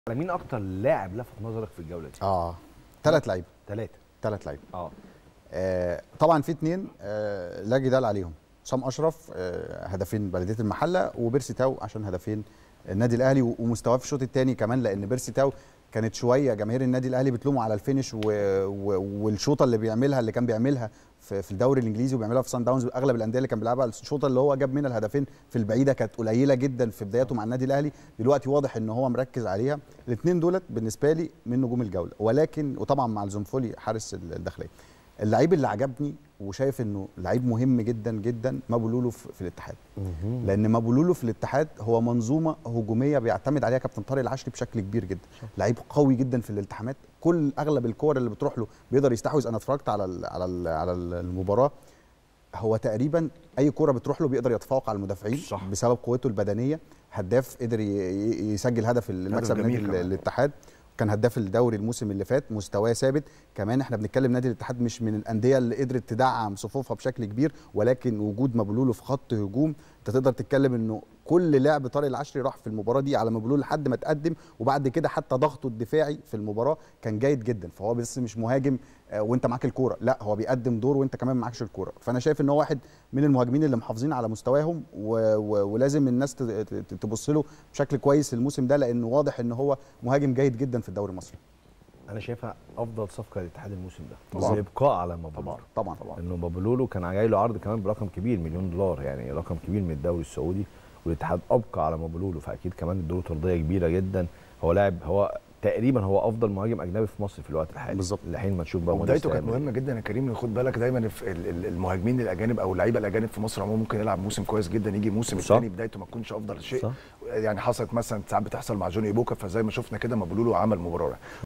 على مين اكتر لاعب لفت نظرك في الجوله دي اه ثلاث لعيبه ثلاثه ثلاث لعيبه اه آه طبعا في اثنين آه لا جدال عليهم حسام اشرف آه هدفين بلديه المحله وبيرسي تاو عشان هدفين النادي الاهلي و- ومستواه في الشوط الثاني كمان لان بيرسي تاو كانت شويه جماهير النادي الاهلي بتلومه على الفينش و... و... والشوطه اللي بيعملها اللي كان بيعملها في, في الدوري الانجليزي وبيعملها في سان داونز اغلب الانديه اللي كان بيلعبها الشوطه اللي هو جاب منها الهدفين في البعيده كانت قليله جدا في بداياته مع النادي الاهلي دلوقتي واضح ان هو مركز عليها الاثنين دولت بالنسبه لي من نجوم الجوله ولكن وطبعا مع الزنفولي حارس الداخليه اللعيب اللي عجبني وشايف انه لعيب مهم جدا جدا مابولولو في, في الاتحاد لان مابولولو في الاتحاد هو منظومه هجوميه بيعتمد عليها كابتن طارق العشري بشكل كبير جدا لعيب قوي جدا في الالتحامات كل اغلب الكور اللي بتروح له بيقدر يستحوذ انا اتفرجت على ال على ال على المباراه هو تقريبا اي كوره بتروح له بيقدر يتفوق على المدافعين صح. بسبب قوته البدنيه هداف قدر ي- ي- يسجل هدف المكسب جميل نادي ال- كمان. الاتحاد كان هداف الدوري الموسم اللي فات مستواه ثابت كمان احنا بنتكلم نادي الاتحاد مش من الانديه اللي قدرت تدعم صفوفها بشكل كبير ولكن وجود مبلولو في خط هجوم انت تقدر تتكلم انه كل لعب طارق العشري راح في المباراه دي على مبلول لحد ما تقدم وبعد كده حتى ضغطه الدفاعي في المباراه كان جيد جدا فهو بس مش مهاجم آه، وانت معاك الكوره لا هو بيقدم دور وانت كمان معكش الكوره فانا شايف ان هو واحد من المهاجمين اللي محافظين على مستواهم و... و... ولازم الناس ت- ت- تبص له بشكل كويس الموسم ده لانه واضح ان هو مهاجم جيد جدا في الدوري المصري انا شايفها افضل صفقه للاتحاد الموسم ده طبعاً. الابقاء على مابولولو طبعا طبعا طبعا انه بابولولو كان جاي له عرض كمان برقم كبير مليون دولار يعني رقم كبير من الدوري السعودي والاتحاد ابقى على مابولولو فاكيد كمان ادوله ترضيه كبيره جدا هو لاعب هو تقريبا هو افضل مهاجم اجنبي في مصر في الوقت الحالي بالظبط. لحين ما نشوف بقى وبدايته موديست كانت هيعمل إيه. مهمه جدا يا كريم خد بالك دايما في ال- ال- المهاجمين الاجانب او اللعيبه الاجانب في مصر عموما ممكن يلعب موسم كويس جدا يجي موسم صح. الثاني بدايته ما تكونش افضل شيء صح. يعني حصلت مثلا ساعات بتحصل مع جوني بوكا فزي ما شفنا كده مبلولو عمل مباراه